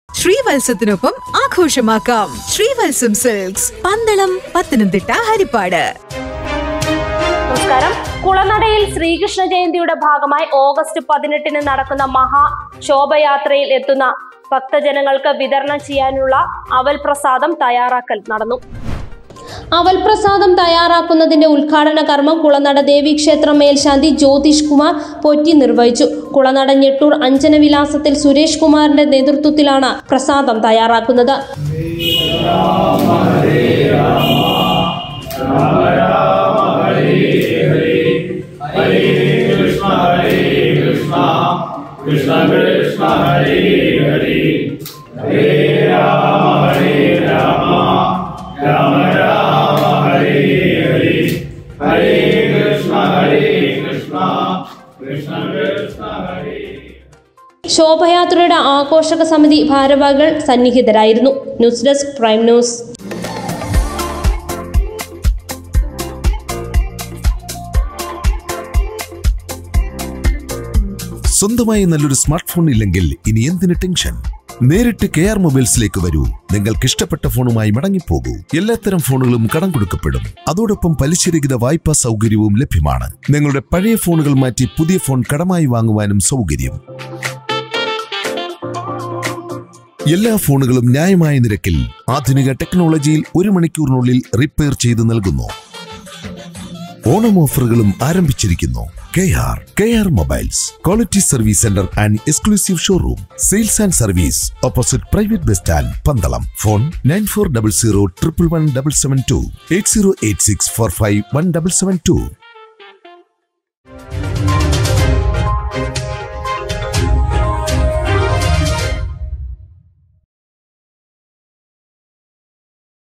ശ്രീവത്സത്തിനൊപ്പം ആഘോഷമാക്കാം ശ്രീവത്സം സിൽക്സ് പന്തളം പത്തനംതിട്ട ഹരിപ്പാട് നമസ്കാരം കുളനടയിൽ ശ്രീകൃഷ്ണ ജയന്തിയുടെ ഭാഗമായി ഓഗസ്റ്റ് പതിനെട്ടിന് നടക്കുന്ന മഹാ ശോഭയാത്രയിൽ എത്തുന്ന ഭക്തജനങ്ങൾക്ക് വിതരണം ചെയ്യാനുള്ള അവൽ പ്രസാദം തയ്യാറാക്കൽ നടന്നു അവൽ പ്രസാദം തയ്യാറാക്കുന്നതിന്റെ ഉദ്ഘാടന കർമ്മം കുളനട ദേവീക്ഷേത്ര മേൽശാന്തി ജ്യോതിഷ് കുമാർ പൊറ്റി നിർവഹിച്ചു കുളനട ഞെട്ടൂർ അഞ്ജന വിലാസത്തിൽ സുരേഷ് കുമാറിന്റെ നേതൃത്വത്തിലാണ് പ്രസാദം തയ്യാറാക്കുന്നത് ശോഭയാത്രയുടെ ആഘോഷക സമിതി ഭാരവാഹികൾ സന്നിഹിതരായിരുന്നു ന്യൂസ് ഡെസ്ക് പ്രൈം ന്യൂസ് സ്വന്തമായി നല്ലൊരു സ്മാർട്ട് ഫോൺ ഇല്ലെങ്കിൽ ഇനി എന്തിന് ടെൻഷൻ നേരിട്ട് കെ ആർ മൊബൈൽസിലേക്ക് വരൂ നിങ്ങൾക്ക് ഇഷ്ടപ്പെട്ട ഫോണുമായി മടങ്ങിപ്പോകൂ എല്ലാത്തരം ഫോണുകളും കടം കൊടുക്കപ്പെടും അതോടൊപ്പം പലിശരഹിത വായ്പാ സൗകര്യവും ലഭ്യമാണ് നിങ്ങളുടെ പഴയ ഫോണുകൾ മാറ്റി പുതിയ ഫോൺ കടമായി വാങ്ങുവാനും സൗകര്യം എല്ലാ ഫോണുകളും ന്യായമായ നിരക്കിൽ ആധുനിക ടെക്നോളജിയിൽ ഒരു മണിക്കൂറിനുള്ളിൽ റിപ്പയർ ചെയ്ത് നൽകുന്നു ഓണം ഓഫറുകളും ആരംഭിച്ചിരിക്കുന്നു K R K R mobiles quality service centre and exclusive showroom sales and service opposite private bus stand Pandalam phone nine four double zero triple one double seven two eight zero eight six four five one double seven to